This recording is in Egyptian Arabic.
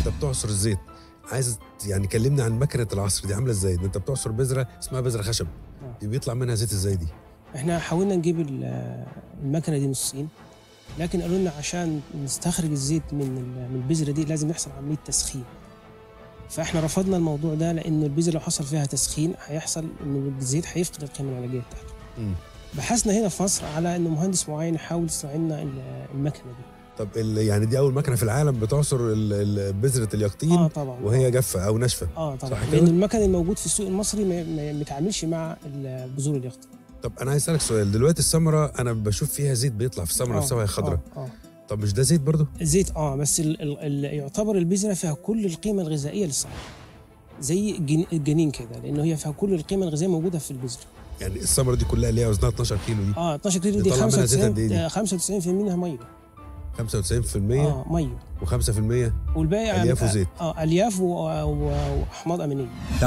انت بتعصر الزيت عايز يعني كلمني عن مكنه العصر دي عامله ازاي ده انت بتعصر بذره اسمها بذره خشب آه. دي بيطلع منها زيت ازاي دي احنا حاولنا نجيب ال- المكنه دي من الصين لكن قالوا لنا عشان نستخرج الزيت من ال- من البذره دي لازم يحصل عمليه تسخين فاحنا رفضنا الموضوع ده لان البذره لو حصل فيها تسخين هيحصل ان الزيت هيفقد القيمه العلاجيه بتاعته مم. بحثنا هنا في مصر على ان مهندس معين يحاول يصنع لنا ال- المكنه دي طب ال- يعني دي اول مكنه في العالم بتعصر ال- ال- بذره اليقطين اه طبعا وهي جافه او ناشفه اه طبعا صح كده؟ لان المكن الموجود في السوق المصري ما- ما ما يتعاملش مع البذور اليقطين طب انا عايز اسالك سؤال دلوقتي الثمره انا بشوف فيها زيت بيطلع في الثمره آه، نفسها وهي خضراء اه اه طب مش ده زيت برضه زيت اه بس ال ال ال يعتبر البذره فيها كل القيمه الغذائيه للصحه زي الجن- الجنين كده لانه هي فيها كل القيمه الغذائيه موجوده في البذره يعني الثمره دي كلها اللي هي وزنها 12 كيلو دي اه 12 كيلو دي بيطلع منها زيت قد إيه 95 دي؟ آه، 95% منها ميه 95% اه ميه و5% والباقي ألياف آه، وزيت. اه الياف و- و- واحماض امينيه